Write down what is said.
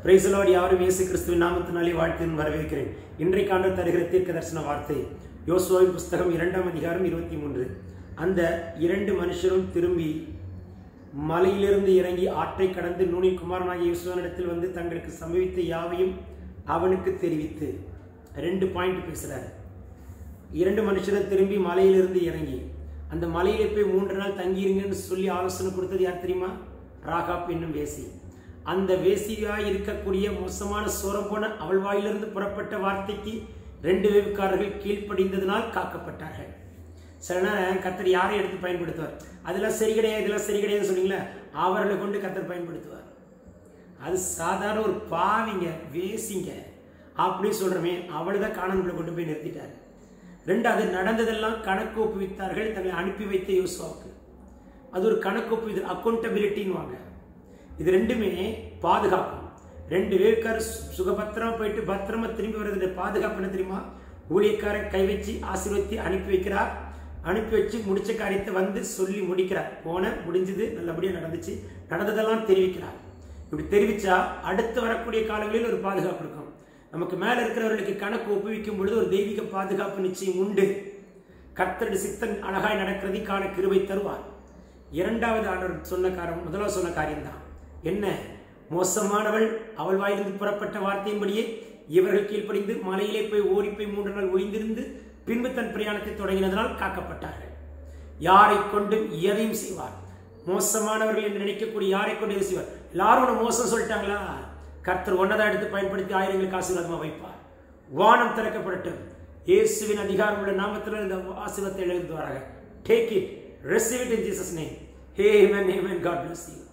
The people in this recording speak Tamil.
பிரைசலோடு யாரும் இயேசு கிறிஸ்துவின் நாமத்தினாலே வாழ்த்தின் வரவேற்கிறேன் இன்றைக்காண்டு தருகிற தீர்க்க தரிசன வார்த்தை யோசுவாவின் புஸ்தகம் இரண்டாம் அதிகாரம் இருபத்தி மூன்று அந்த இரண்டு மனுஷரும் திரும்பி மலையிலிருந்து இறங்கி ஆற்றை கடந்து நூனி குமாரனாகிய யோசுவனிடத்தில் வந்து தங்களுக்கு சம்பவித்த யாவையும் அவனுக்கு தெரிவித்து ரெண்டு பாயிண்ட் பேசுறாரு இரண்டு மனுஷரும் திரும்பி மலையிலிருந்து இறங்கி அந்த மலையிலே போய் மூன்று நாள் தங்கியிருங்கன்னு சொல்லி ஆலோசனை கொடுத்தது யார் தெரியுமா ராகாப் என்னும் வேசி அந்த வேசியாய் இருக்கக்கூடிய மோசமான சோரம் போன அவள் வாயிலிருந்து புறப்பட்ட வார்த்தைக்கு ரெண்டு வேவுக்காரர்கள் கீழ்ப்படிந்ததினால் காக்கப்பட்டார்கள் சில நேரம் கத்தர் யாரை எடுத்து பயன்படுத்துவார் அதெல்லாம் சரி கிடையாது இதெல்லாம் சரி கிடையாதுன்னு சொன்னீங்களா அவர்களை கொண்டு கத்தர் பயன்படுத்துவார் அது சாதாரண ஒரு பாவிங்க வேசிங்க அப்படின்னு சொல்றமே அவளை தான் காணாமல கொண்டு போய் நிறுத்திட்டாரு ரெண்டாவது நடந்ததெல்லாம் கணக்கு ஒப்புவித்தார்கள் தங்களை அனுப்பி வைத்த யோசுவாவுக்கு அது ஒரு கணக்கு ஒப்பு அக்கௌண்டபிலிட்டின்னு வாங்க இது ரெண்டுமே பாதுகாப்பு ரெண்டு வேவுக்கார சுகபத்திரமா போயிட்டு பத்திரமா திரும்பி வர்றது பாதுகாப்பு என்ன தெரியுமா ஊழியக்கார கை வச்சு ஆசீர்வத்தி அனுப்பி வைக்கிறார் அனுப்பி வச்சு முடிச்ச காரியத்தை வந்து சொல்லி முடிக்கிறார் போன முடிஞ்சது நல்லபடியாக நடந்துச்சு நடந்ததெல்லாம் தெரிவிக்கிறார் இப்படி தெரிவிச்சா அடுத்து வரக்கூடிய காலங்களில் ஒரு பாதுகாப்பு இருக்கும் நமக்கு மேல இருக்கிறவர்களுக்கு கணக்கு ஒப்புவிக்கும் பொழுது ஒரு தெய்வீக பாதுகாப்பு நிச்சயம் உண்டு கர்த்தருடைய சித்தன் அழகாய் நடக்கிறதை காண கிருபை தருவார் இரண்டாவது ஆண்டவர் சொன்ன காரம் முதலாவது சொன்ன காரியம்தான் என்ன மோசமானவள் அவள் வாயிலிருந்து புறப்பட்ட வார்த்தையின்படியே இவர்கள் கீழ்ப்படிந்து மலையிலே போய் ஓடி போய் மூன்று நாள் ஒழிந்திருந்து பின்பு தன் பிரயாணத்தை தொடங்கினதனால் காக்கப்பட்டார்கள் யாரை கொண்டும் எதையும் செய்வார் மோசமானவர்கள் என்று நினைக்கக்கூடிய யாரை கொண்டு எதை செய்வார் எல்லாரும் உன்னை மோசம் சொல்லிட்டாங்களா கர்த்தர் ஒன்னதான் எடுத்து பயன்படுத்தி ஆயிரங்களுக்கு ஆசீர்வாதமா வைப்பார் வானம் திறக்கப்படட்டும் இயேசுவின் அதிகாரம் உள்ள நாமத்தில் இந்த ஆசீர்வாதத்தை எழுதுவாராக take it receive it in Jesus name amen amen god bless you